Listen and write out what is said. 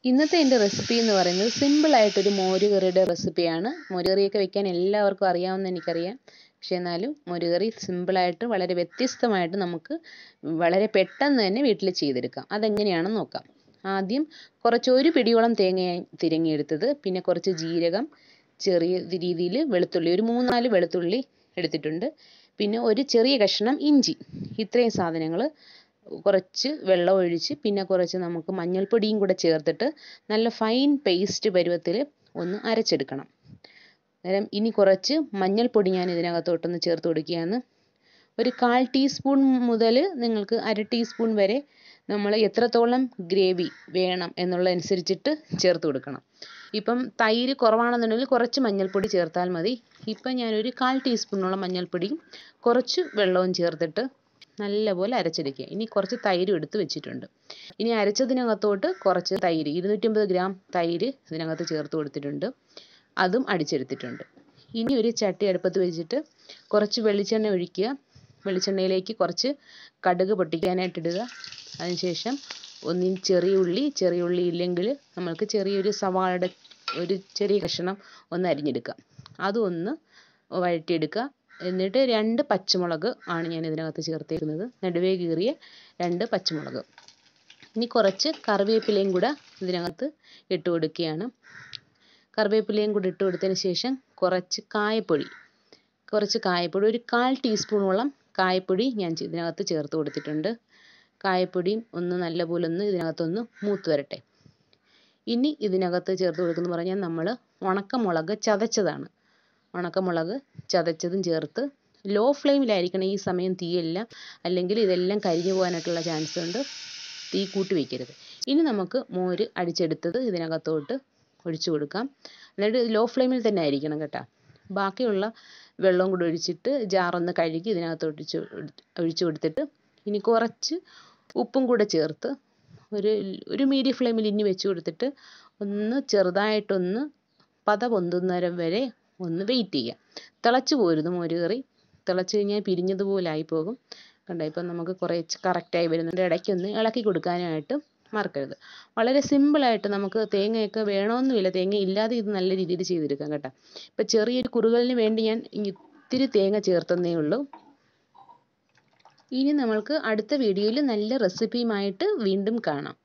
ഇന്നത്തെ എൻ്റെ റെസിപ്പി എന്ന് പറയുന്നത് സിമ്പിളായിട്ടൊരു മോര് കറിയുടെ റെസിപ്പിയാണ് മോര് കറിയൊക്കെ വെക്കാൻ എല്ലാവർക്കും അറിയാമെന്ന് എനിക്കറിയാം പക്ഷേ എന്നാലും മോര് കറി സിമ്പിളായിട്ട് വളരെ വ്യത്യസ്തമായിട്ട് നമുക്ക് വളരെ പെട്ടെന്ന് തന്നെ വീട്ടിൽ ചെയ്തെടുക്കാം അതെങ്ങനെയാണെന്ന് നോക്കാം ആദ്യം കുറച്ച് ഒരു പിടിയോളം തേങ്ങ തിരങ്ങിയെടുത്തത് പിന്നെ കുറച്ച് ജീരകം ചെറിയ രീതിയിൽ വെളുത്തുള്ളി ഒരു മൂന്നാല് വെളുത്തുള്ളി എടുത്തിട്ടുണ്ട് പിന്നെ ഒരു ചെറിയ കഷ്ണം ഇഞ്ചി ഇത്രയും സാധനങ്ങൾ കുറച്ച് വെള്ളം ഒഴിച്ച് പിന്നെ കുറച്ച് നമുക്ക് മഞ്ഞൾപ്പൊടിയും കൂടെ ചേർത്തിട്ട് നല്ല ഫൈൻ പേസ്റ്റ് പരുവത്തിൽ ഒന്ന് അരച്ചെടുക്കണം അന്നേരം ഇനി കുറച്ച് മഞ്ഞൾപ്പൊടി ഞാൻ ഇതിനകത്തോട്ടൊന്ന് ചേർത്ത് കൊടുക്കുകയാണ് ഒരു കാൽ ടീസ്പൂൺ മുതൽ നിങ്ങൾക്ക് അര ടീസ്പൂൺ വരെ നമ്മൾ എത്രത്തോളം ഗ്രേവി വേണം എന്നുള്ളതനുസരിച്ചിട്ട് ചേർത്ത് കൊടുക്കണം ഇപ്പം തൈര് കുറവാണെന്നുണ്ടെങ്കിൽ കുറച്ച് മഞ്ഞൾപ്പൊടി ചേർത്താൽ മതി ഇപ്പം ഞാനൊരു കാൽ ടീസ്പൂണോളം മഞ്ഞൾപ്പൊടിയും കുറച്ച് വെള്ളവും ചേർത്തിട്ട് നല്ലപോലെ അരച്ചെടുക്കുക ഇനി കുറച്ച് തൈരും എടുത്ത് വെച്ചിട്ടുണ്ട് ഇനി അരച്ചതിനകത്തോട്ട് കുറച്ച് തൈര് ഇരുന്നൂറ്റമ്പത് ഗ്രാം തൈര് ഇതിനകത്ത് ചേർത്ത് കൊടുത്തിട്ടുണ്ട് അതും അടിച്ചെടുത്തിട്ടുണ്ട് ഇനി ഒരു ചട്ടി അടുപ്പത്ത് വെച്ചിട്ട് കുറച്ച് വെളിച്ചെണ്ണ ഒഴിക്കുക വെളിച്ചെണ്ണയിലേക്ക് കുറച്ച് കടുക് പൊട്ടിക്കാനായിട്ട് ഇടുക അതിനുശേഷം ഒന്നിൻ ചെറിയ ഉള്ളി ചെറിയ ഉള്ളി ഇല്ലെങ്കിൽ നമ്മൾക്ക് ചെറിയൊരു സവാളയുടെ ഒരു ചെറിയ കഷ്ണം ഒന്ന് അരിഞ്ഞെടുക്കുക അതും ഒന്ന് വഴറ്റിയെടുക്കുക എന്നിട്ട് രണ്ട് പച്ചമുളക് ആണ് ഞാൻ ഇതിനകത്ത് ചേർത്തേക്കുന്നത് നടുവേ കീറിയ രണ്ട് പച്ചമുളക് ഇനി കുറച്ച് കറിവേപ്പിലയും കൂടെ ഇതിനകത്ത് ഇട്ട് കൊടുക്കുകയാണ് കറിവേപ്പിലയും കൂടി ഇട്ട് കൊടുത്തതിന് ശേഷം കുറച്ച് കായപ്പൊടി കുറച്ച് കായപ്പൊടി ഒരു കാൽ ടീസ്പൂണോളം കായപ്പൊടി ഞാൻ ഇതിനകത്ത് ചേർത്ത് കൊടുത്തിട്ടുണ്ട് കായപ്പൊടിയും ഒന്ന് നല്ലപോലെ ഒന്ന് ഇതിനകത്തൊന്ന് മൂത്ത് വരട്ടെ ഇനി ഇതിനകത്ത് ചേർത്ത് കൊടുക്കുന്നത് പറഞ്ഞാൽ നമ്മൾ ഉണക്കമുളക് ചതച്ചതാണ് ഉണക്കമുളക് ചതച്ചതും ചേർത്ത് ലോ ഫ്ലെയിമിലായിരിക്കണം ഈ സമയം തീയെല്ലാം അല്ലെങ്കിൽ ഇതെല്ലാം കരിഞ്ഞു പോകാനായിട്ടുള്ള ചാൻസ് ഉണ്ട് തീ കൂട്ടി വയ്ക്കരുത് ഇനി നമുക്ക് മോര് അടിച്ചെടുത്തത് ഇതിനകത്തോട്ട് ഒഴിച്ചു കൊടുക്കാം എന്നിട്ട് ലോ ഫ്ലെയിമിൽ തന്നെ ആയിരിക്കണം കേട്ടോ ബാക്കിയുള്ള വെള്ളം കൂടി ഒഴിച്ചിട്ട് ജാറൊന്ന് കഴുകി ഇതിനകത്ത് ഒഴിച്ച് ഒഴിച്ചു കൊടുത്തിട്ട് ഇനി കുറച്ച് ഉപ്പും കൂടെ ചേർത്ത് ഒരു ഒരു മീഡിയം ഫ്ലെയിമിൽ ഇനി വെച്ച് കൊടുത്തിട്ട് ഒന്ന് ചെറുതായിട്ടൊന്ന് പത പൊന്തുന്നേരം വരെ ഒന്ന് വെയിറ്റ് ചെയ്യുക തിളച്ച് പോരുന്നു മോര് കറി തിളച്ച് കഴിഞ്ഞാൽ പിരിഞ്ഞതുപോലെ ആയിപ്പോകും കണ്ടോ ഇപ്പം നമുക്ക് കുറേ കറക്റ്റായി വരുന്നുണ്ട് ഇടയ്ക്കൊന്ന് ഇളക്കി കൊടുക്കാനായിട്ട് മറക്കരുത് വളരെ സിമ്പിളായിട്ട് നമുക്ക് തേങ്ങയൊക്കെ വേണമെന്നില്ല തേങ്ങ ഇല്ലാതെ ഇത് നല്ല രീതിയിൽ ചെയ്തെടുക്കാം കേട്ടോ ഇപ്പം ചെറിയൊരു കുറുകലിന് വേണ്ടി ഞാൻ ഇത്തിരി തേങ്ങ ചേർത്തന്നേ ഉള്ളൂ ഇനി നമ്മൾക്ക് അടുത്ത വീഡിയോയിൽ നല്ല റെസിപ്പിയുമായിട്ട് വീണ്ടും കാണാം